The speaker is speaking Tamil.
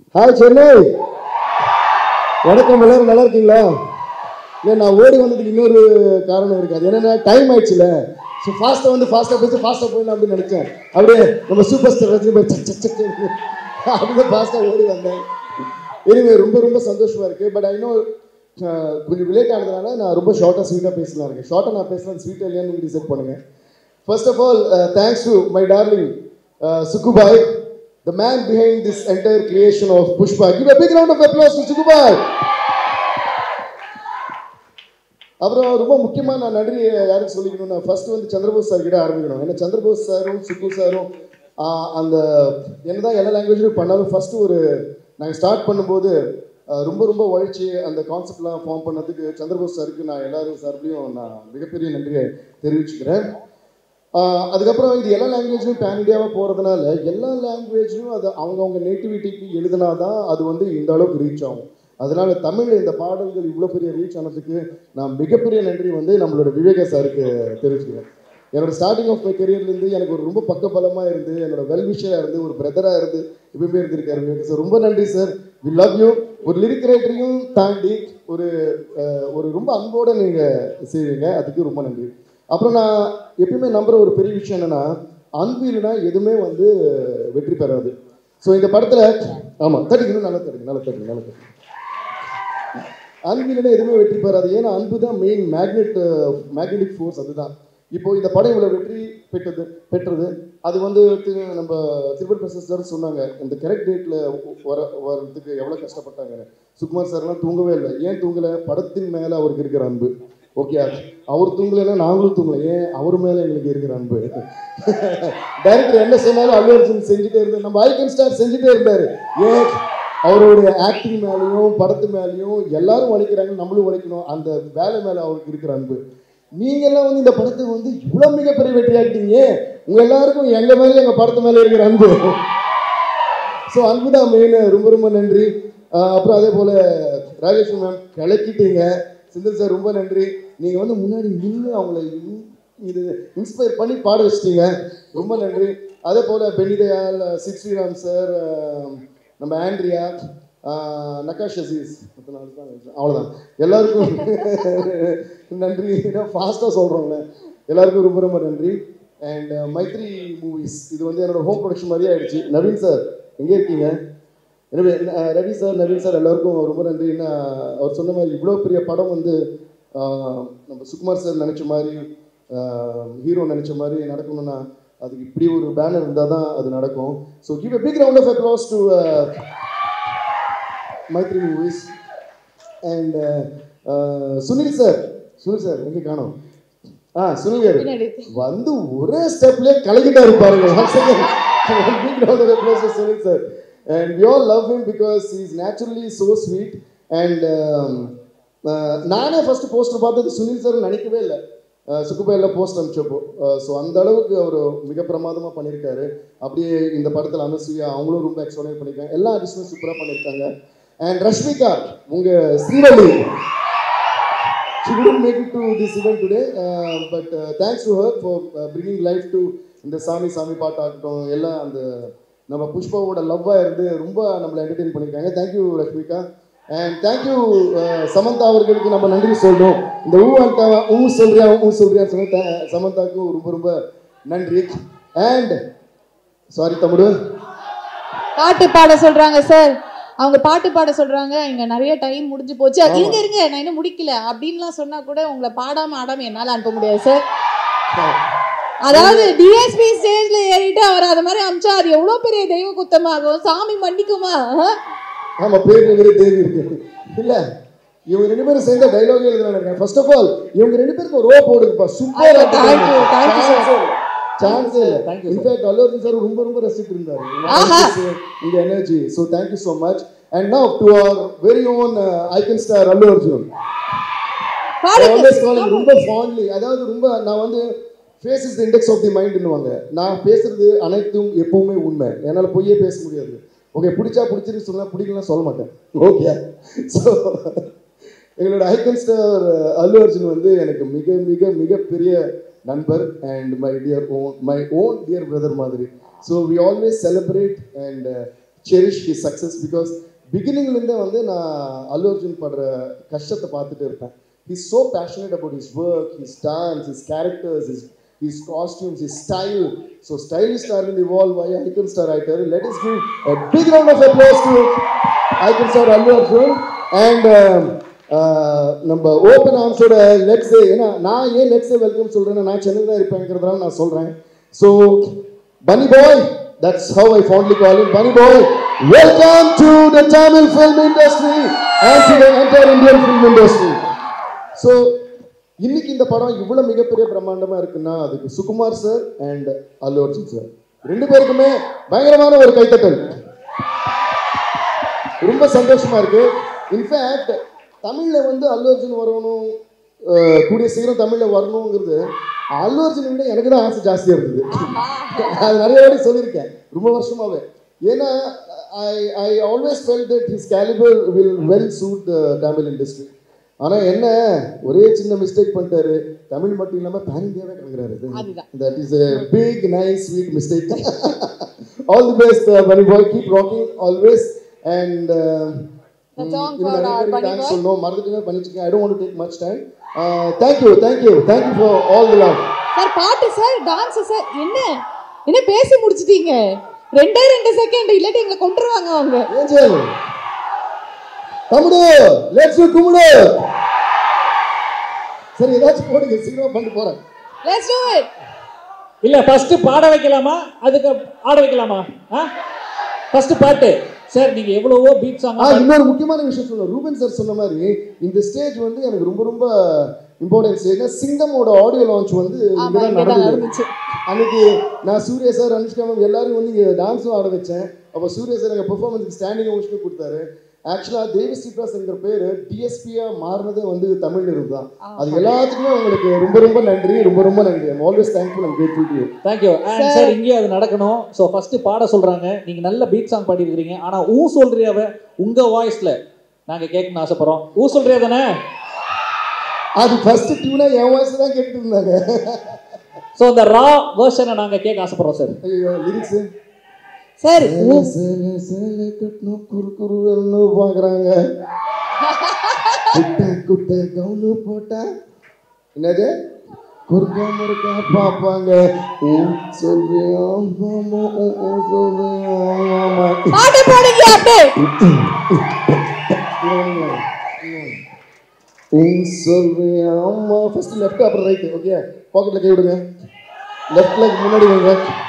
ஹாய் சென்னை வணக்கம் எல்லாரும் நல்லா இருக்கீங்களா இல்லை நான் ஓடி வந்ததுக்கு இன்னொரு காரணம் இருக்கு அது என்னன்னா டைம் ஆயிடுச்சுல ஸோ ஃபாஸ்ட்டாக வந்து ஃபாஸ்ட்டாக போயிட்டு ஃபாஸ்ட்டாக போயிடலாம் அப்படின்னு நினச்சேன் அப்படியே நம்ம சூப்பர் ஸ்டார் ரஜினி பாய் சக் சக் சக் சக் அப்படியே ஃபாஸ்ட்டாக ஓடி வந்தேன் எனிவே ரொம்ப ரொம்ப சந்தோஷமா இருக்கு பட் ஐ நோ கொஞ்சம் ரிலேட் ஆனதுனால நான் ரொம்ப ஷார்ட்டாக ஸ்வீட்டாக பேசலாம் இருக்கேன் ஷார்ட்டாக நான் பேசலாம் ஸ்வீட்டாக இல்லையான்னு நீங்கள் டிசைட் பண்ணுங்க first of all thanks to my darling Sukubhai the man behind this entire creation of Pushpa give a big round of applause to Sukubhai அப்புறம் ரொம்ப முக்கியமாக நான் நன்றி யாருக்கு சொல்லிக்கணும்னா ஃபர்ஸ்ட் வந்து சந்திரபோஸ் சார் கிட்ட ஆரம்பிக்கணும் ஏன்னா சந்திரபோஸ் சாரும் சுக்கு சாரும் ஆஹ், அந்த என்னதான் எல்லா லாங்குவேஜ்லையும் பண்ணாலும் ஃபர்ஸ்ட் ஒரு நாங்கள் ஸ்டார்ட் பண்ணும்போது ஆஹ், ரொம்ப ரொம்ப உழைச்சி அந்த கான்செப்ட்லாம் ஃபார்ம் பண்ணதுக்கு சந்திரபோஸ் சாருக்கு நான் எல்லாரும் சார்பிலையும் நான் மிகப்பெரிய நன்றியை தெரிவிச்சுக்கிறேன் ஆஹ், அதுக்கப்புறம் இது எல்லா லாங்குவேஜ்லையும் பேன் இண்டியாவாக போகிறதுனால எல்லா லாங்குவேஜ்லையும் அது அவங்கவுங்க நேட்டிவிட்டிக்கு எழுதினா தான் அது வந்து இந்த அளவுக்கு ரீச் ஆகும் அதனால தமிழில் இந்த பாடல்கள் இவ்வளோ பெரிய ரீச் ஆனதுக்கு நான் மிகப்பெரிய நன்றி வந்து நம்மளோட விவேக சாருக்கு தெரிவிச்சுக்கிறேன் என்னோட ஸ்டார்டிங் ஆஃப் மை கெரியர்லேருந்து எனக்கு ஒரு ரொம்ப பக்கபலமாக இருந்து என்னோட வெல்விஷராக இருந்து ஒரு பிரதராக இருந்து எப்பவுமே இருந்திருக்காரு விவேக சார் ரொம்ப நன்றி சார் வி லவ் யூ ஒரு லிரிக் ரைட்டரையும் தாண்டி ஒரு அஹ், ஒரு ரொம்ப அன்போடு நீங்கள் செய்வீங்க அதுக்கு ரொம்ப நன்றி அப்புறம் நான் எப்பயுமே நம்புற ஒரு பெரிய விஷயம் என்னன்னா அன்பு இல்லைன்னா எதுவுமே வந்து வெற்றி பெறாது ஸோ இந்த படத்தில் ஆமாம் தட்டிக்கணும் நல்லா தட்டுங்க நல்லா தட்டுங்க நல்லா தட்டுங்க அன்பு இல்லைன்னா எதுவுமே வெற்றி பெறாது ஏன்னா அன்பு தான் மெயின் மேக்னெட் மேக்னெட்டிக் ஃபோர்ஸ் அதுதான் இப்போ இந்த படம் இவ்வளோ வெற்றி பெற்றது பெற்றது அது வந்து திரு நம்ம திருப்பதி பிரசாத் சார் சொன்னாங்க இந்த கரெக்ட் டேட்டில் வர வர்றதுக்கு எவ்வளோ கஷ்டப்பட்டாங்க சுகுமார் சார்லாம் தூங்கவே இல்லை ஏன் தூங்கலை படத்தின் மேலே அவருக்கு இருக்கிற அன்பு ஓகே அவர் தூங்கலைன்னா நாங்களும் தூங்கலை ஏன் அவர் மேலே எங்களுக்கு இருக்கிற அன்பு டைரக்டர் என்ன சொன்னாலும் அல்லு அர்ஜுன் செஞ்சுட்டே இருந்தார் நம்ம ஐக்கன் ஸ்டார் செஞ்சுட்டே இருந்தார் ஏன் அவருடைய ஆக்டிங் மேலேயும் படத்து மேலேயும் எல்லாரும் உழைக்கிறாங்க நம்மளும் உழைக்கணும் அந்த வேலை மேலே அவருக்கு இருக்கிற அன்பு நீங்கெல்லாம் வந்து இந்த படத்தை வந்து இவ்வளோ மிகப்பெரிய வெற்றி ஆக்கிட்டீங்க உங்க எல்லாருக்கும் எங்க மேலே எங்க படத்து மேலே இருக்கிற அன்பு ஸோ அன்பு தான் மெயின் ரொம்ப ரொம்ப நன்றி ஆஹ் அப்புறம் அதே போல ராஜேஷ் மேம் கிளக்கிட்டீங்க சிந்தல் சார் ரொம்ப நன்றி நீங்க வந்து முன்னாடி நின்று அவங்கள இன்- இது இன்ஸ்பயர் பண்ணி பாட வச்சிட்டீங்க ரொம்ப நன்றி அதே போல பெனிதயால் சித் ஸ்ரீராம் சார் நம்ம ஆண்ட்ரியா ஆஹ் நகாஷ் அசீஸ் மொத்த நாலு தான் வச்சேன். அவ்வளவுதான் எல்லாருக்கும் நன்றி ஃபாஸ்ட்டாக சொல்கிறோம்ல எல்லாருக்கும் ரொம்ப ரொம்ப நன்றி அண்ட் மைத்ரி மூவிஸ் இது வந்து என்னோட ஹோம் ப்ரொடக்ஷன் மாதிரியே ஆயிடுச்சு நவீன் சார் எங்கே இருக்கீங்க எனவே அஹ், ரவி சார் நவீன் சார் எல்லாருக்கும் ரொம்ப நன்றி என்ன அவர் சொன்ன மாதிரி இவ்வளோ பெரிய படம் வந்து ஆஹ், நம்ம சுகுமார் சார் நினச்ச மாதிரி ஹீரோ நினச்ச மாதிரி நடக்கணும்னா அதுக்கு இப்படி ஒரு பேனர் இருந்தால் தான் அது நடக்கும் so give a big round of applause to uh, Mythri movies and Sunil sir Sunil sir எங்கே காணோம் ஆ சுனில் சார் பின்னாடி. வந்து ஒரே ஸ்டெப்லேயே கலக்கிட்டாரு பாருங்க Once again, one big round of applause to Sunil sir and we all love him because he is naturally so sweet and um, uh, நானே ஃபர்ஸ்ட் போஸ்டர் பார்த்தது சுனில் சார் நினைக்கவே இல்லை சுக்குபையில் போஸ்ட் அனுப்பிச்சப்போ ஸோ அந்த அளவுக்கு அவர் மிக பிரமாதமாக பண்ணியிருக்காரு அப்படியே இந்த படத்தில் அனுசூயா அவங்களும் ரொம்ப எக்ஸ்பிளைன் பண்ணியிருக்காங்க எல்லா ஆர்டிஸ்டும் சூப்பராக பண்ணியிருக்காங்க அண்ட் ரஷ்மிகா உங்கள் Srivalli she couldn't make it to this event today uh, but uh, thanks to her for uh, bringing life to இந்த சாமி சாமி பாட்டாகட்டும் எல்லாம் அந்த நம்ம புஷ்பாவோட லவ்வாக இருந்து ரொம்ப நம்மளை என்டர்டெயின் பண்ணியிருக்காங்க thank you Rashmika and thank you Samantha அவர்களுக்கு நம்ம நன்றி சொல்லணும் இந்த ஊ அண்டா ஊ சொல்றியா ஊ சொல்றியா சொன்ன த- சமந்தாவுக்கும் ரொம்ப ரொம்ப நன்றி அண்ட் சாரி தமிழ் பாட்டு பாட சொல்றாங்க சார் அவங்க பாட்டு பாட சொல்றாங்க இங்க நிறைய டைம் முடிஞ்சு போச்சு அது இருங்க இருங்க நான் இன்னும் முடிக்கல அப்படின்லாம் சொன்னா கூட உங்களை பாடாம ஆடாம என்னால அனுப்ப முடியாது சார் அதாவது டிஎஸ்பி ஸ்டேஜ்ல ஏறிட்டு அவர் அது மாதிரி அமிச்சா அது எவ்வளவு பெரிய தெய்வ குத்தமாகும் சாமி மன்னிக்குமா ஆ? ஆமா பேர் நிறைய தேவி இருக்கு இல்ல இவங்க ரெண்டு பேரும் சேர்ந்த டைலாக் எழுதுறாங்க ஃபர்ஸ்ட் ஆஃப் ஆல் இவங்க ரெண்டு பேருக்கு ஒரு ரோ போடுங்கப்பா சூப்பரா Thank you, thank you, sir. சான்ஸே இல்ல இன்ஃபேக்ட் அல்லு அர்ஜுன் சார் ரொம்ப ரொம்ப ரசிச்சிட்டு இருந்தாரு ஆஹா. இந்த energy so thank you so much and now to our very own icon star Allu Arjun பாடுங்க ஆல்வேஸ் காலிங் ரொம்ப ஃபாண்ட்லி அதாவது ரொம்ப நான் வந்து face is the index of the மைண்ட்னுவாங்க நான் பேசுறது அனைத்தும் எப்பவுமே உண்மை என்னால் பொய்யே பேச முடியாது ஓகே பிடிச்சா பிடிச்சிருக்கு சொன்னா பிடிக்கலாம் சொல்ல மாட்டேன் ஓகே ஸோ எங்களோட ஐக்கன் ஸ்டார் அல்லு அர்ஜுன் வந்து எனக்கு மிக மிக மிகப்பெரிய நண்பர் and my dear own my own dear brother மாதிரி so we always celebrate and cherish he success because பிகினிங்லேருந்தே வந்து நான் அல்லு அர்ஜுன் படுற கஷ்டத்தை பார்த்துட்டு இருப்பேன் he's so passionate about his work his dance his characters his his costumes, his style. So stylish star will evolve by icon star writer. Let us give a big round of applause to icon star Allu Arjun and um, uh, நம்ம ஓப்பன் ஆர்ம்ஸோட லெட்ஸ் ஏன்னா நான் ஏன் லெட்ஸ் வெல்கம் சொல்றேன்னா நான் சென்னை தான் இருப்பேங்கிறதுனால நான் சொல்றேன் so Bunny boy that's how I fondly call it Bunny boy welcome to the Tamil film industry and to the entire Indian film industry so இன்னைக்கு இந்த படம் இவ்வளோ மிகப்பெரிய பிரம்மாண்டமாக இருக்குன்னா அதுக்கு Sukumar sir and Allu Arjun sir ரெண்டு பேருக்குமே பயங்கரமான ஒரு கைத்தட்டல் ரொம்ப சந்தோஷமா இருக்கு இன்ஃபேக்ட் தமிழ்ல வந்து அல்லு அர்ஜுன் வரணும் அஹ், கூடிய சீக்கிரம் தமிழ்ல வரணுங்கிறது அல்லு அர்ஜுனை விட எனக்கு தான் ஆசை ஜாஸ்தியா இருந்தது அது நிறைய வாட்டி சொல்லியிருக்கேன் ரொம்ப வருஷமாவே ஏன்னா I I always felt that his calibre will well suit the Tamil industry ஆனா என்ன ஒரே சின்ன மிஸ்டேக் பண்ணிட்டாரு தமிழ் மட்டும் இல்லாம பேன் இந்தியாவே கிளம்புறாரு அதுதான். That is a big nice sweet mistake all the best uh, bunny boy keep rocking always and uh, The song இன்னும் for நிறைய our பேருக்கு Bunny thanks boy. சொல்லணும் மறந்துட்டுங்க பண்ணிச்சுங்க I don't want to take much time thank you thank you thank you for all the love sir பாட்டு சார் டான்ஸ் சார் என்ன என்ன பேசி முடிச்சிட்டீங்க ரெண்டே ரெண்டு செகண்ட் இல்லாட்டி எங்களை கொண்டுருவாங்க அவங்க ஏஞ்சல் தம்முடு லெட்ஸ் குமுடு சரி ஏதாச்சும் போடுங்க சீக்கிரமா பண்ணிட்டு போறேன் லெட்ஸ் டு இட் இல்ல ஃபர்ஸ்ட் பாட வைக்கலாமா அதுக்கு ஆட வைக்கலாமா ஆ ஃபர்ஸ்ட் பாட்டு சார் நீங்க எவ்வளவோ பீட் சாங் ஆ இன்னொரு முக்கியமான விஷயம் சொல்ல ரூபன் சார் சொன்ன மாதிரி இந்த ஸ்டேஜ் வந்து எனக்கு ரொம்ப ரொம்ப இம்பார்ட்டன்ஸ் ஏன்னா சிங்கமோட ஆடியோ லான்ச் வந்து ஆமா இங்கதான் இங்க தான் நடந்தது நடந்துச்சு அன்னைக்கு நான் சூர்யா சார் அனுஷ்கா மேம் எல்லாரும் வந்து இங்கே டான்ஸும் ஆட வச்சேன் அப்போ சூர்யா சார் எங்கள் பெர்ஃபார்மன்ஸ்க்கு ஸ்டாண்டிங் ஓஷனும் கொடுத்தாரு ஆக்சுவலாக தேவி ஸ்ரீபிராஸ்ங்கிற பேர் டிஎஸ்பியாக மாறினதே வந்து தமிழ் நிறுவனம் தான் அது எல்லாத்துக்குமே உங்களுக்கு ரொம்ப ரொம்ப நன்றி ரொம்ப ரொம்ப நன்றி I'm always thankful and grateful to you thank you and sir இங்கேயும் அது நடக்கணும் ஸோ ஃபர்ஸ்ட் பாட சொல்றாங்க நீங்க நல்ல பீட் சாங் பாடிருக்கிறீங்க ஆனா ஊ சொல்றியாவ உங்க வாய்ஸ்ல நாங்க கேட்கணும்னு ஆசைப்படுறோம் ஊ சொல்றியா தானே அது ஃபர்ஸ்ட் டியூனாக என் வாய்ஸ் தான் கேட்டுட்டு இருந்தாங்க ஸோ இந்த ரா வேர்ஷனை நாங்க கேட்க ஆசைப்படுறோம் சார் ஐயோ லிரிக்ஸு சார் சேலை சேலை சேலை கட்டணும் குறு குருன்னு பார்க்குறாங்க குட்டை குட்டை கவுனு போட்டா என்னது குறுக்கா முறுக்கா பார்ப்பாங்க ஊம் சொல்றியா மாமா ஊ ஊ சொல்றியா மாமா பாட்டு போடுங்க அப்படியே ஊம் சொல்றியா அம்மா ஃபர்ஸ்ட் லெஃப்ட் அப்புறம் ரைட்டு ஓகே பாக்கெட்டில் கை விடுங்க லெஃப்ட் லெக் முன்னாடி வைங்க